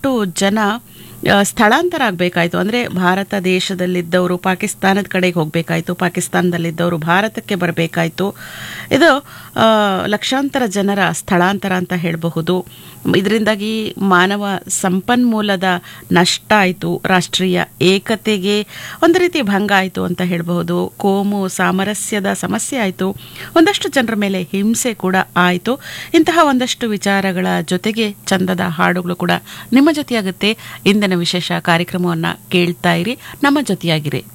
ಒಂದಷ್ಟು ಜನ ಆ, ಸ್ಥಳಾಂತರ ಆಗಬೇಕಾಯಿತು ಅಂದರೆ ಭಾರತ ದೇಶದಲ್ಲಿದ್ದವರು ಪಾಕಿಸ್ತಾನದ ಕಡೆಗೆ ಹೋಗಬೇಕಾಯಿತು ಪಾಕಿಸ್ತಾನದಲ್ಲಿದ್ದವರು ಭಾರತಕ್ಕೆ ಬರಬೇಕಾಯಿತು ಇದು ಆ, ಲಕ್ಷಾಂತರ ಜನರ ಸ್ಥಳಾಂತರ ಅಂತ ಹೇಳಬಹುದು ಇದರಿಂದಾಗಿ ಮಾನವ ಸಂಪನ್ಮೂಲದ ನಷ್ಟ ಆಯಿತು ರಾಷ್ಟ್ರೀಯ ಏಕತೆಗೆ ಒಂದು ರೀತಿ ಭಂಗ ಆಯಿತು ಅಂತ ಹೇಳಬಹುದು ಕೋಮು ಸಾಮರಸ್ಯದ ಸಮಸ್ಯೆ ಆಯಿತು ಒಂದಷ್ಟು ಜನರ ಮೇಲೆ ಹಿಂಸೆ ಕೂಡ ಆಯಿತು ಇಂತಹ ಒಂದಷ್ಟು ವಿಚಾರಗಳ ಜೊತೆಗೆ ಚಂದದ ಹಾಡುಗಳು ಕೂಡ ನಿಮ್ಮ ಜೊತೆಯಾಗುತ್ತೆ ಇಂದಿನ ವಿಶೇಷ ಕಾರ್ಯಕ್ರಮವನ್ನು ಕೇಳ್ತಾ ಇರಿ ನಮ್ಮ ಜೊತೆಯಾಗಿರಿ